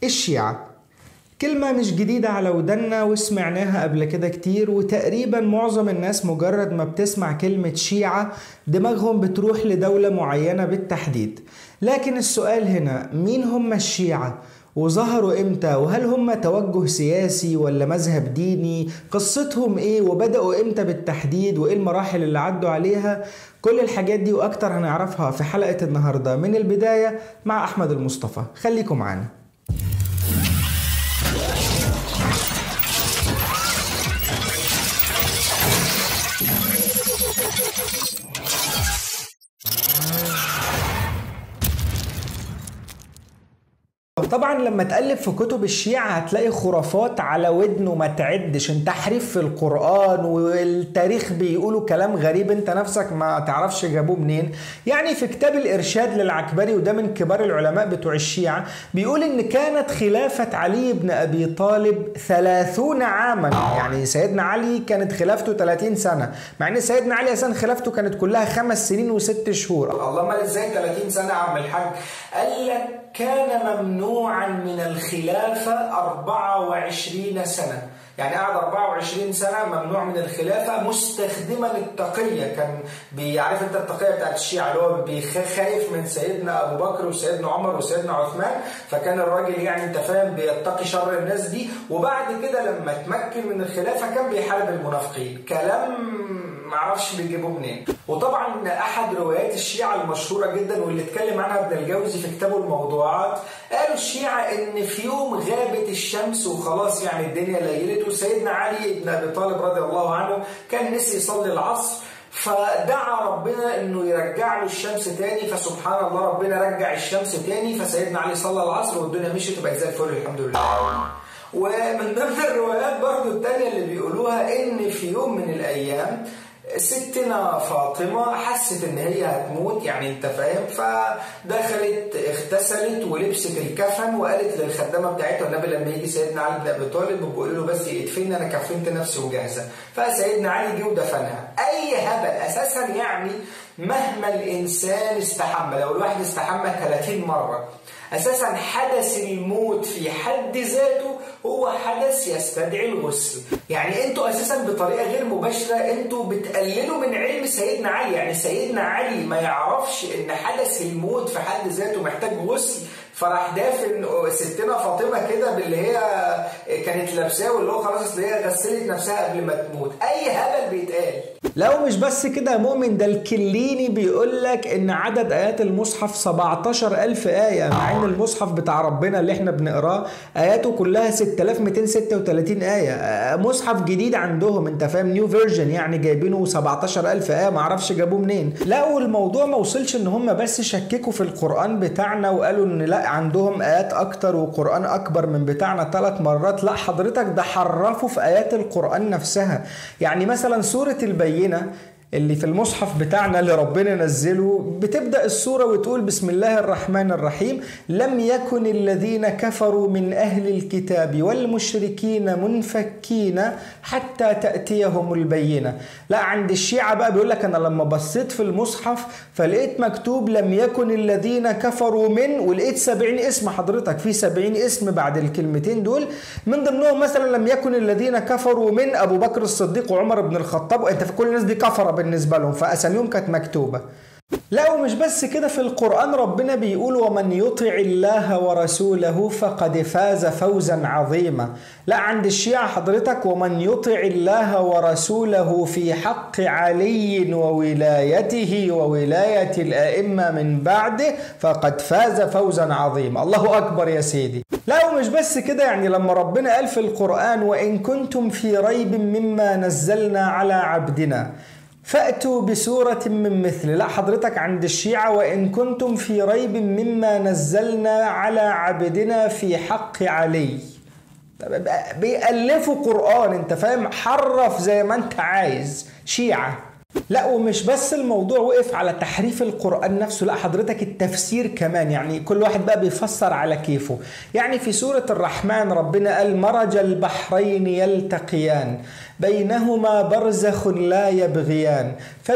الشيعة كلمة مش جديدة على ودنا وسمعناها قبل كده كتير وتقريبا معظم الناس مجرد ما بتسمع كلمة شيعة دماغهم بتروح لدولة معينة بالتحديد لكن السؤال هنا مين هم الشيعة؟ وظهروا امتى وهل هم توجه سياسي ولا مذهب ديني قصتهم ايه وبدأوا امتى بالتحديد وايه المراحل اللي عدوا عليها كل الحاجات دي واكتر هنعرفها في حلقة النهاردة من البداية مع احمد المصطفى خليكم معانا طبعا لما تقلب في كتب الشيعة هتلاقي خرافات على ودن وما تعدش تحريف في القرآن والتاريخ بيقولوا كلام غريب انت نفسك ما تعرفش جابوه منين يعني في كتاب الإرشاد للعكبري وده من كبار العلماء بتوع الشيعة بيقول ان كانت خلافة علي بن أبي طالب ثلاثون عاما يعني سيدنا علي كانت خلافته 30 سنة مع ان سيدنا علي أساسا خلافته كانت كلها خمس سنين وست شهور الله مال ازاي 30 سنة يا عم الحاج قال لك كان ممنوعا من الخلافة 24 سنة يعني قعد 24 سنة ممنوع من الخلافة مستخدما التقية كان بيعرف انت التقية بتاعت الشيعة اللي هو خايف من سيدنا أبو بكر وسيدنا عمر وسيدنا عثمان فكان الراجل يعني انت فاهم بيتقي شر الناس دي وبعد كده لما اتمكن من الخلافة كان بيحارب المنافقين كلام معرفش بيجيبوه منين وطبعا احد روايات الشيعة المشهورة جدا واللي اتكلم عنها ابن الجوزي في كتابه الموضوعات قالوا الشيعة ان في يوم غابت الشمس وخلاص يعني الدنيا ليلت وسيدنا علي بن ابي طالب رضي الله عنه كان نسي يصلي العصر فدعا ربنا انه يرجع له الشمس تاني فسبحان الله ربنا رجع الشمس تاني فسيدنا علي صلى العصر والدنيا مشيت وبقت زي الفل الحمد لله ومن ضمن الروايات برضو التانية اللي بيقولوها ان في يوم من الايام ستنا فاطمة حست ان هي هتموت يعني انت فاهم فدخلت اغتسلت ولبست الكفن وقالت للخدامة بتاعتها النبي لما يجي سيدنا علي بن ابي طالب وبيقول له بس ادفني انا كفنت نفسي وجاهزة فسيدنا علي جه ودفنها اي هبل اساسا يعني مهما الانسان استحمى لو الواحد استحمى 30 مرة اساسا حدث الموت في حد ذاته هو حدث يستدعي الغسل يعني انتوا اساسا بطريقه غير مباشره انتوا بتقللوا من علم سيدنا علي يعني سيدنا علي ما يعرفش ان حدث الموت في حد ذاته محتاج غسل فراح دافن ستنا فاطمه كده باللي هي كانت لابساه واللي هو خلاص اصل هي غسلت نفسها قبل ما تموت اي هبل بيتقال لو مش بس كده يا مؤمن ده الكليني بيقول لك ان عدد ايات المصحف 17000 ايه مع ان المصحف بتاع ربنا اللي احنا بنقراه اياته كلها 6236 ايه مصحف جديد عندهم انت فاهم نيو فيرجن يعني جايبينه 17000 ايه معرفش جابوه منين لا والموضوع ما وصلش ان هم بس شككوا في القران بتاعنا وقالوا ان لا عندهم ايات اكتر وقران اكبر من بتاعنا ثلاث مرات لا حضرتك ده حرفوا في ايات القران نفسها يعني مثلا سوره البينه اللي في المصحف بتاعنا اللي ربنا نزله بتبدا السوره وتقول بسم الله الرحمن الرحيم لم يكن الذين كفروا من اهل الكتاب والمشركين منفكين حتى تاتيهم البينه لا عند الشيعه بقى بيقول لك انا لما بصيت في المصحف فلقيت مكتوب لم يكن الذين كفروا من ولقيت 70 اسم حضرتك في 70 اسم بعد الكلمتين دول من ضمنهم مثلا لم يكن الذين كفروا من ابو بكر الصديق وعمر بن الخطاب وانت في كل الناس دي كفره بالنسبه لهم فاساميهم كانت مكتوبه لا ومش بس كده في القرآن ربنا بيقول ومن يطع الله ورسوله فقد فاز فوزا عظيما لا عند الشيعة حضرتك ومن يطع الله ورسوله في حق علي وولايته وولاية الأئمة من بعده فقد فاز فوزا عظيما الله أكبر يا سيدي لا ومش بس كده يعني لما ربنا قال في القرآن وإن كنتم في ريب مما نزلنا على عبدنا فأتوا بسورة من مثل لا حضرتك عند الشيعة وإن كنتم في ريب مما نزلنا على عبدنا في حق علي بيألفوا قرآن انت فاهم حرف زي ما انت عايز شيعة لا ومش بس الموضوع وقف على تحريف القرآن نفسه لا حضرتك التفسير كمان يعني كل واحد بقى بيفسر على كيفه يعني في سورة الرحمن ربنا قال مرج البحرين يلتقيان بينهما برزخ لا يبغيان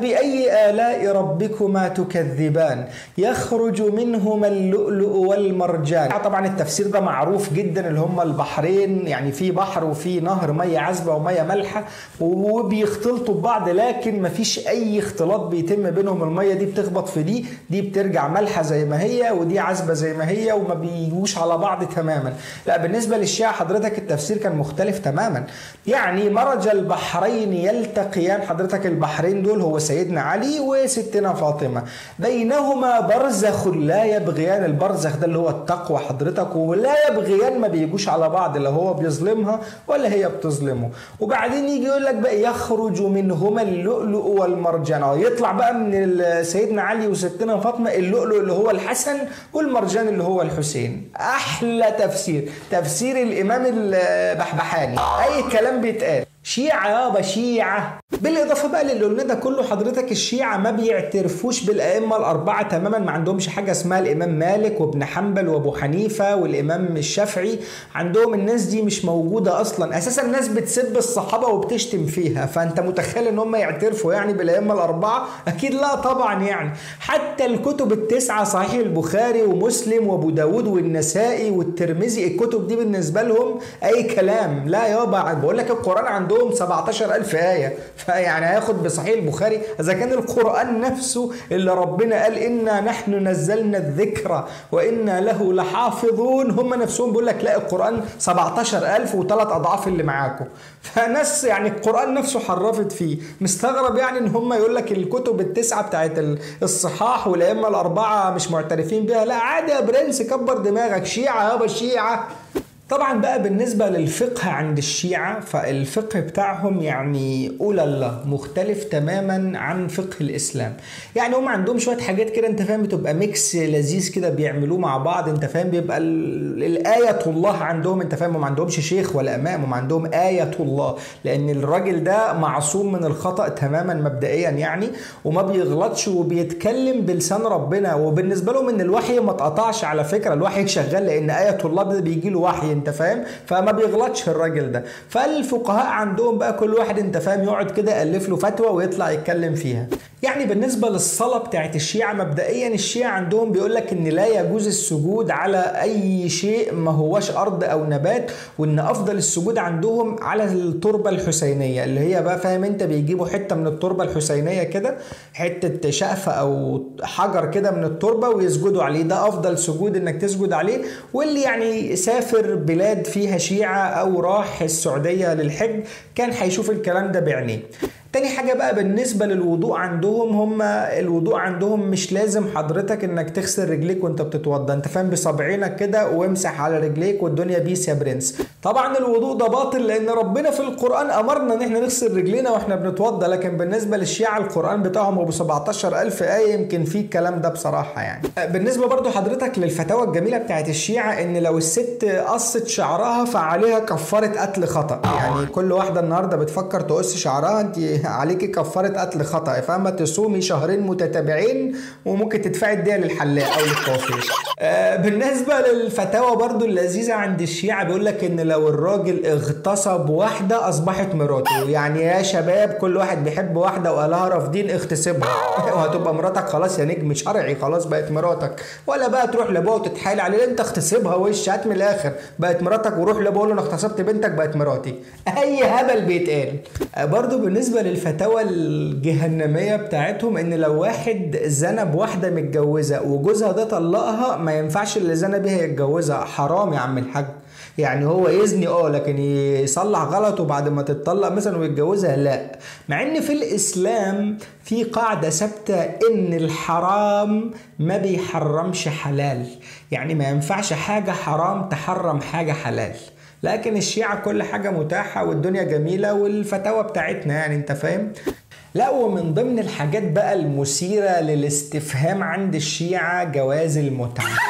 فبأي آلاء ربكما تكذبان يخرج منهما اللؤلؤ والمرجان طبعا التفسير ده معروف جدا اللي هم البحرين يعني في بحر وفي نهر مية عذبة ومية مالحة وبيختلطوا ببعض لكن مفيش أي اختلاط بيتم بينهم المية دي بتخبط في دي دي بترجع مالحة زي ما هي ودي عذبة زي ما هي وما بيجوش على بعض تماما لا بالنسبة للشيعة حضرتك التفسير كان مختلف تماما يعني مرج البحرين يلتقيان حضرتك البحرين دول هو سيدنا علي وستنا فاطمة بينهما برزخ لا يبغيان البرزخ ده اللي هو التقوى حضرتك ولا يبغيان ما بيجوش على بعض لا هو بيظلمها ولا هي بتظلمه وبعدين يجي يقول لك بقى يخرج منهما اللؤلؤ والمرجان يطلع بقى من سيدنا علي وستنا فاطمة اللؤلؤ اللي هو الحسن والمرجان اللي هو الحسين احلى تفسير تفسير الامام البحبحاني اي كلام بيتقال شيعة يابا شيعة بالإضافة بقى للي قلنا ده كله حضرتك الشيعة ما بيعترفوش بالأئمة الأربعة تماما ما عندهمش حاجة اسمها الإمام مالك وابن حنبل وأبو حنيفة والإمام الشافعي عندهم الناس دي مش موجودة أصلا أساسا الناس بتسب الصحابة وبتشتم فيها فأنت متخيل إن هم يعترفوا يعني بالأئمة الأربعة أكيد لا طبعا يعني حتى الكتب التسعة صحيح البخاري ومسلم وأبو داود والنسائي والترمذي الكتب دي بالنسبة لهم أي كلام لا يابا بقول لك القرآن عندهم عندهم 17000 آية فيعني هياخد بصحيح البخاري إذا كان القرآن نفسه اللي ربنا قال إنا نحن نزلنا الذكر وإنا له لحافظون هم نفسهم بيقول لك لا القرآن 17000 وثلاث أضعاف اللي معاكم فناس يعني القرآن نفسه حرفت فيه مستغرب يعني إن هم يقول لك الكتب التسعة بتاعت الصحاح والأئمة الأربعة مش معترفين بها لا عادي يا برنس كبر دماغك شيعة يابا شيعة طبعا بقى بالنسبة للفقه عند الشيعة فالفقه بتاعهم يعني أولى الله مختلف تماما عن فقه الإسلام يعني هم عندهم شوية حاجات كده انت فاهم بتبقى ميكس لذيذ كده بيعملوه مع بعض انت فاهم بيبقى الآية الله عندهم انت فاهم ما عندهمش شيخ ولا إمام هم عندهم آية الله لأن الراجل ده معصوم من الخطأ تماما مبدئيا يعني وما بيغلطش وبيتكلم بلسان ربنا وبالنسبة لهم ان الوحي ما اتقطعش على فكرة الوحي شغال لأن آية الله ده بيجي له وحي انت فاهم فما بيغلطش الراجل ده فالفقهاء عندهم بقى كل واحد انت فاهم يقعد كده يالف له فتوى ويطلع يتكلم فيها يعني بالنسبة للصلاة بتاعت الشيعة مبدئيا الشيعة عندهم بيقول لك ان لا يجوز السجود على اي شيء ما هوش ارض او نبات وان افضل السجود عندهم على التربة الحسينية اللي هي بقى فاهم انت بيجيبوا حتة من التربة الحسينية كده حتة شقفة او حجر كده من التربة ويسجدوا عليه ده افضل سجود انك تسجد عليه واللي يعني سافر بلاد فيها شيعة او راح السعودية للحج كان هيشوف الكلام ده بعينيه تاني حاجة بقى بالنسبة للوضوء عندهم هم الوضوء عندهم مش لازم حضرتك انك تغسل رجليك وانت بتتوضى انت فاهم بصبعينك كده وامسح على رجليك والدنيا بيس يا برنس طبعا الوضوء ده باطل لان ربنا في القرآن امرنا ان احنا نغسل رجلينا واحنا بنتوضى لكن بالنسبة للشيعة القرآن بتاعهم ابو 17000 آية يمكن فيه الكلام ده بصراحة يعني بالنسبة برضو حضرتك للفتاوى الجميلة بتاعت الشيعة ان لو الست قصت شعرها فعليها كفارة قتل خطأ يعني كل واحدة النهاردة بتفكر تقص شعرها انت عليكي كفاره قتل خطا فاهمه تصومي شهرين متتابعين وممكن تدفعي الديه للحلاق او للكوافير آه بالنسبه للفتاوى برضو اللذيذه عند الشيعه بيقول لك ان لو الراجل اغتصب واحده اصبحت مراته يعني يا شباب كل واحد بيحب واحده وقالها رافضين اغتصبها وهتبقى مراتك خلاص يا نجم شرعي خلاص بقت مراتك ولا بقى تروح لابوها وتتحايل عليه انت اغتصبها وش هات من الاخر بقت مراتك وروح لابوها قول له انا اغتصبت بنتك بقت مراتي اي هبل بيتقال آه برضو بالنسبه للفتاوى الجهنميه بتاعتهم ان لو واحد زنى بواحده متجوزه وجوزها ده طلقها ما ينفعش اللي زنى بيها يتجوزها حرام يا عم الحاج يعني هو يزني اه لكن يصلح غلطه بعد ما تتطلق مثلا ويتجوزها لا مع ان في الاسلام في قاعدة ثابتة ان الحرام ما بيحرمش حلال يعني ما ينفعش حاجة حرام تحرم حاجة حلال لكن الشيعة كل حاجة متاحة والدنيا جميلة والفتاوى بتاعتنا يعني انت فاهم لا ومن ضمن الحاجات بقى المثيرة للاستفهام عند الشيعة جواز المتعة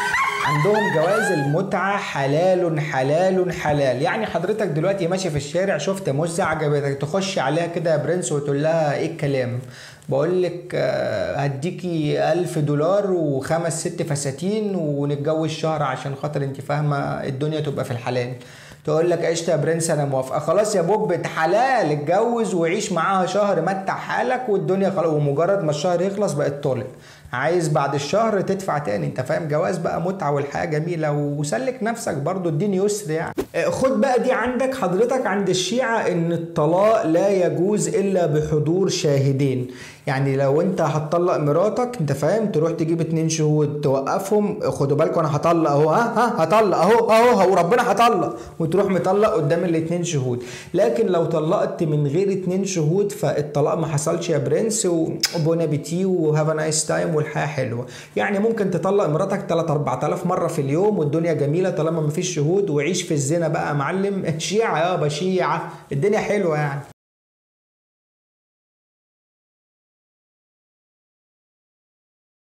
عندهم جواز المتعة حلال حلال حلال يعني حضرتك دلوقتي ماشي في الشارع شفت مزة عجبتك تخش عليها كده يا برنس وتقول لها ايه الكلام بقول لك آه، هديكي ألف دولار وخمس ست فساتين ونتجوز شهر عشان خاطر انت فاهمة الدنيا تبقى في الحلال تقول لك قشطه يا برنس انا موافقه خلاص يا بوب حلال اتجوز وعيش معاها شهر متع حالك والدنيا خلاص ومجرد ما الشهر يخلص بقت طالق عايز بعد الشهر تدفع تاني انت فاهم جواز بقى متعه والحياه جميله وسلك نفسك برضو الدين يسر يعني اه، خد بقى دي عندك حضرتك عند الشيعه ان الطلاق لا يجوز الا بحضور شاهدين يعني لو انت هتطلق مراتك انت فاهم تروح تجيب اتنين شهود توقفهم خدوا بالكم انا هطلق اهو ها ها هطلق اهو اهو اهو ربنا هطلق وتروح مطلق قدام الاتنين شهود لكن لو طلقت من غير اتنين شهود فالطلاق ما حصلش يا برنس وبون ابيتي وهاف نايس تايم والحياه حلوه يعني ممكن تطلق مراتك 3 4000 مره في اليوم والدنيا جميله طالما ما فيش شهود وعيش في الزنا بقى يا معلم شيعه يابا شيعه الدنيا حلوه يعني